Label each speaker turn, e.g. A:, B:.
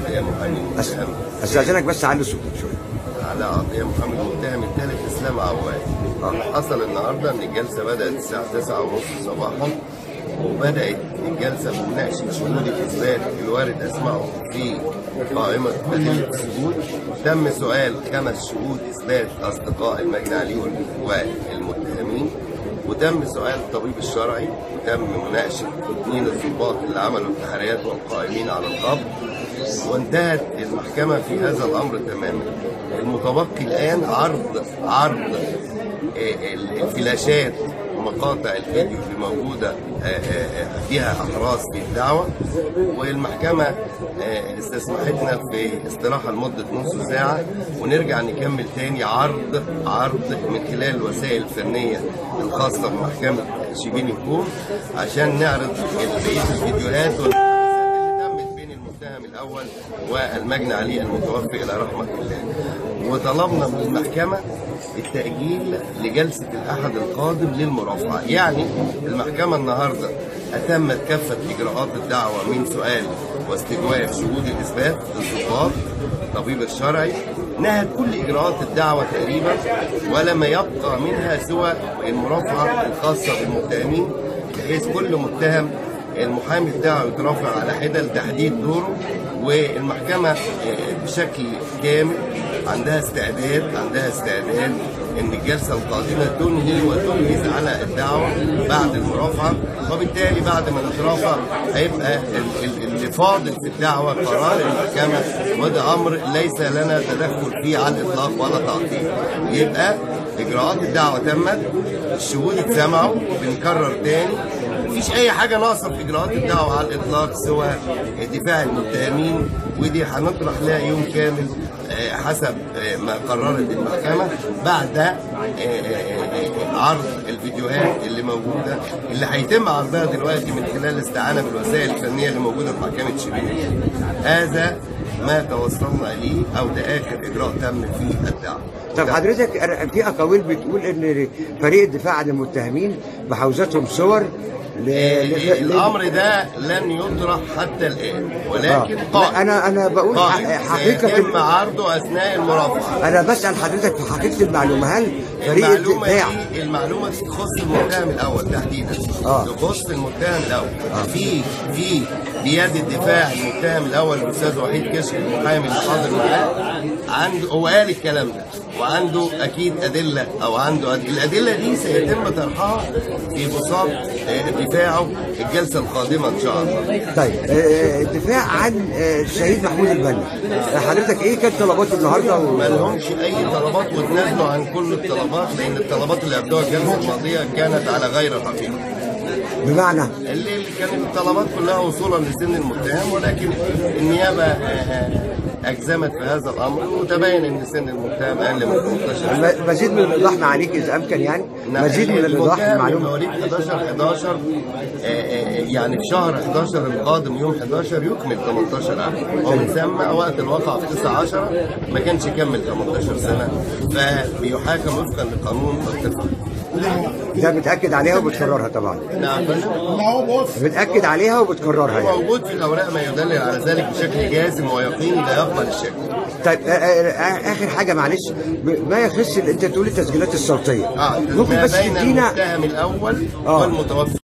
A: قضيه محامي
B: أس-
A: المتهم
B: استاذنك بس علي صوتك شويه
A: على قضيه محامي المتهم الثالث اسلام عواد حصل النهارده ان الجلسه بدات الساعه 9:30 صباحا وبدات الجلسه بمناقشه شهود الاثبات الوارد اسمائهم في قائمه ادله الثبوت تم سؤال خمس شهود اثبات اصدقاء المجني عليه والمتهمين وتم سؤال الطبيب الشرعي وتم مناقشه اثنين الضباط اللي عملوا التحريات والقائمين على القبض وانتهت المحكمة في هذا الأمر تماما المتبقي الآن عرض عرض آه، الفلاشات ومقاطع الفيديو اللي موجودة آه، آه، آه، فيها أحراز في الدعوة والمحكمة آه، استسمحتنا في استراحة لمدة نص ساعة ونرجع نكمل تاني عرض عرض من خلال الوسائل الفنية الخاصة بمحكمة شبين الكوم عشان نعرض بقية الفيديوهات وال... اللي تمت بين المتهم الاول والمجني عليه المتوفي الى رحمه الله وطلبنا من المحكمه التاجيل لجلسه الاحد القادم للمرافعه يعني المحكمه النهارده اتمت كافه اجراءات الدعوه من سؤال واستجواب شهود الاثبات للضباط الطبيب الشرعي نهت كل اجراءات الدعوه تقريبا ولم يبقى منها سوى المرافعه الخاصه بالمتهمين بحيث كل متهم المحامي بتاعه يترافع على حده لتحديد دوره والمحكمه آه، بشكل كامل عندها استعداد عندها استعداد ان الجلسه القادمه تنهي وتنهز على الدعوه بعد المرافعه وبالتالي بعد ما نترافع هيبقى ال- ال- اللي فاضل في الدعوه قرار المحكمه وده امر ليس لنا تدخل فيه على الاطلاق ولا تعطيل يبقى اجراءات الدعوه تمت الشهود اتسمعوا بنكرر تاني مفيش اي حاجه ناقصه في اجراءات الدعوه على الاطلاق سوى دفاع المتهمين ودي هنطرح لها يوم كامل آه، حسب آه، ما قررت المحكمه بعد آه، آه، آه، عرض الفيديوهات اللي موجوده اللي هيتم عرضها دلوقتي من خلال الاستعانه بالوسائل الفنيه اللي موجوده في محكمه شبين هذا ما توصلنا اليه او ده اخر اجراء تم في الدعوه
B: طب حضرتك أنا- في اقاويل بتقول ان فريق الدفاع عن المتهمين بحوزتهم صور ل... ل... ل...
A: الامر ده لن يطرح حتى الان ولكن
B: آه.
A: قائم
B: لا، انا انا بقول ح-
A: قائم
B: حقيقه
A: سيتم
B: ال-
A: عرضه اثناء المرافعه
B: انا بسال حضرتك في حقيقه المعلومه هل فريق
A: المعلومه
B: الدفاع
A: دي المعلومه دي تخص المتهم الاول تحديدا
B: آه.
A: تخص المتهم الاول في في بيد الدفاع المتهم الاول الاستاذ وحيد كشك المحامي اللي حاضر معاه عنده هو قال الكلام ده وعنده اكيد ادله او عنده أد... الادله دي سيتم طرحها في بساط آه، دفاعه الجلسه القادمه ان شاء الله
B: طيب آه، الدفاع عن آه، الشهيد محمود البنا آه، حضرتك ايه كانت طلباته النهارده و...
A: ما لهمش اي طلبات وتنازلوا عن كل الطلبات لان الطلبات اللي ابدوها الجلسه الماضيه كانت على غير الحقيقه
B: بمعنى
A: اللي اللي كانت الطلبات كلها وصولا لسن المتهم ولكن النيابه آه، آه، اجزمت في هذا الامر وتبين ان سن المتهم اقل من 18
B: م- مزيد من الايضاح معاليك اذا امكن يعني مزيد من الايضاح في
A: المتهم
B: المعلومه
A: مواليد 11 11 آه، آه، يعني في شهر 11 القادم يوم 11 يكمل 18 عام ومن ثم وقت الواقع في 9 10 ما كانش يكمل 18 سنه فبيحاكم وفقا لقانون الطفل
B: ده بتاكد عليها وبتكررها طبعا
A: نعم
B: بتاكد عليها وبتكررها يعني
A: موجود في الاوراق ما يدلل على ذلك بشكل جازم ويقيني لا يقبل الشك
B: طيب آه، آه، آه، اخر حاجه معلش ب- ما يخص ال- انت تقول التسجيلات الصوتيه
A: اه
B: ممكن
A: ما
B: بس
A: بين
B: تدينا
A: المتهم الاول
B: آه.
A: والمتوفي